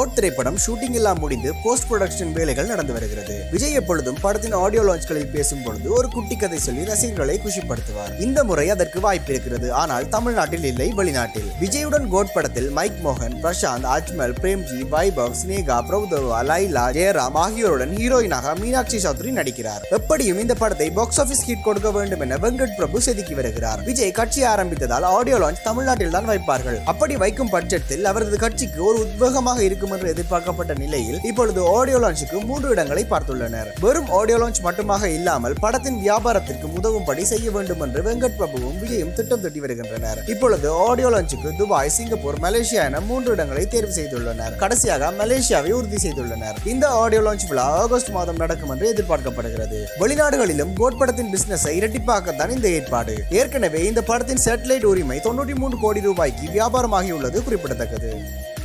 code திரைப்படம் shooting எல்லாம் முடிந்து போஸ்ட் ப்ரொடக்ஷன் வேலைகள் நடந்து வருகிறது விஜய் எப்பொழுதும் படத்தின் ஆடியோ லான்ச்களில் பேசும் பொழுது ஒரு குட்டி கதை சொல்லி ரசிகர்களை குஷிப்படுத்துவார் இந்த முறை அதற்கு வாய்ப்பு இருக்கிறது ஆனால் தமிழ்நாட்டில் இல்லை வெளிநாட்டில் விஜயுடன் கோட் படத்தில் மைக் மோகன் பிரசாந்த் அஜ்மல் பிரேம்ஜி வைபவ் ஸ்னேகா பிரபுதேவா லைலா ஜெயராம் ஆகியோருடன் ஹீரோயினாக மீனாட்சி சௌத்ரி நடிக்கிறார் எப்படியும் இந்த படத்தை பாக்ஸ் ஆபீஸ் ஹிட் கொடுக்க வேண்டும் என வெங்கட் பிரபு செதுக்கி வருகிறார் விஜய் கட்சி ஆரம்பித்ததால் ஆடியோ லான்ச் தமிழ்நாட்டில் தான் வைப்பார்கள் அப்படி வைக்கும் பட்சத்தில் அவரது கட்சிக்கு ஒரு உத்வேகமாக இருக்கும் என்று எதிர்பார்க்கப்பட்ட நிலையில் இப்பொழுது ஆடியோ லான்ச்சுக்கு மூன்று இடங்களை பார்த்துள்ளனர் வெறும் ஆடியோ லான்ச் மட்டுமாக இல்லாமல் படத்தின் வியாபாரத்திற்கு உதவும்படி செய்ய வேண்டும் என்று வெங்கட் பிரபுவும் விஜயும் திட்டம் தட்டி வருகின்றனர் இப்பொழுது ஆடியோ லான்ச்சுக்கு துபாய் சிங்கப்பூர் மலேசியா என மூன்று இடங்களை தேர்வு செய்துள்ளனர் கடைசியாக மலேசியாவை உறுதி செய்துள்ளனர் இந்த ஆடியோ லான்ச் விழா ஆகஸ்ட் மாதம் நடக்கும் என்று எதிர்பார்க்கப்படுகிறது வெளிநாடுகளிலும் கோட் படத்தின் பிசினஸை இரட்டிப்பாக்கத்தான் இந்த ஏற்பாடு ஏற்கனவே இந்த படத்தின் சேட்டலைட் உரிமை தொண்ணூற்றி மூன்று கோடி ரூபாய்க்கு வியாபாரமாகியுள்ளது குறிப்பிடத்தக்கது